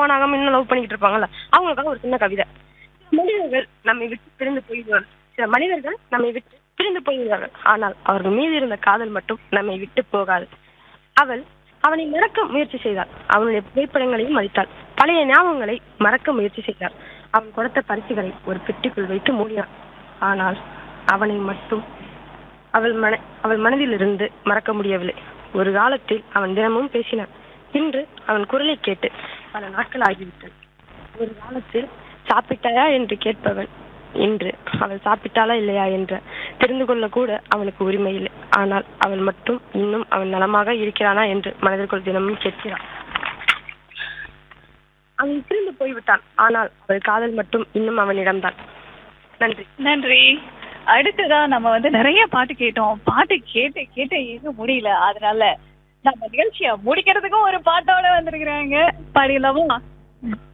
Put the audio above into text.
move ஆகாம இன்னும் love பண்ணிக்கிட்டு இருப்பாங்கல்ல அவங்களுக்காக ஒரு சின்ன கவிதை சில மனிதர்கள் நம்மை விட்டு பிரிந்து போய்விடுவார்கள் சில மனிதர்கள் நம்மை விட்டு பிரிந்து போய்விடுவார்கள் ஆனால் அவர்கள் மீது இருந்த காதல் மட்டும் நம்மை விட்டு போகாது அவள் அவனை மறக்க முயற்சி செய்தாள் அவனுடைய புகைப்படங்களையும் மதித்தாள் பழைய ஞாபகங்களை மறக்க முயற்சி செய்தாள் அவன் கொடுத்த பரிசுகளை ஒரு பெட்டிக்குள் வைத்து மூடினான் ஆனால் அவனை மட்டும் அவள் மன அவள் மனதிலிருந்து மறக்க முடியவில்லை ஒரு காலத்தில் அவன் தினமும் பேசினான் இன்று அவன் குரலை கேட்டு பல நாட்கள் ஆகிவிட்டது ஒரு காலத்தில் சாப்பிட்டாயா என்று கேட்பவன் இன்று அவள் சாப்பிட்டாளா இல்லையா என்று தெரிந்து கொள்ள கூட அவனுக்கு உரிமை இல்லை ஆனால் அவள் மட்டும் இன்னும் அவன் நலமாக இருக்கிறானா என்று மனதிற்குள் தினமும் கேட்கிறான் அவன் பிரிந்து போய்விட்டான் ஆனால் அவள் காதல் மட்டும் இன்னும் அவனிடம்தான் நன்றி நன்றி அடுத்ததா நம்ம வந்து நிறைய பாட்டு கேட்டோம் பாட்டு கேட்டு கேட்டு எங்க முடியல அதனால நம்ம நிகழ்ச்சியை முடிக்கிறதுக்கும் ஒரு பாட்டோட வந்திருக்கிறாங்க பாடிடலாமா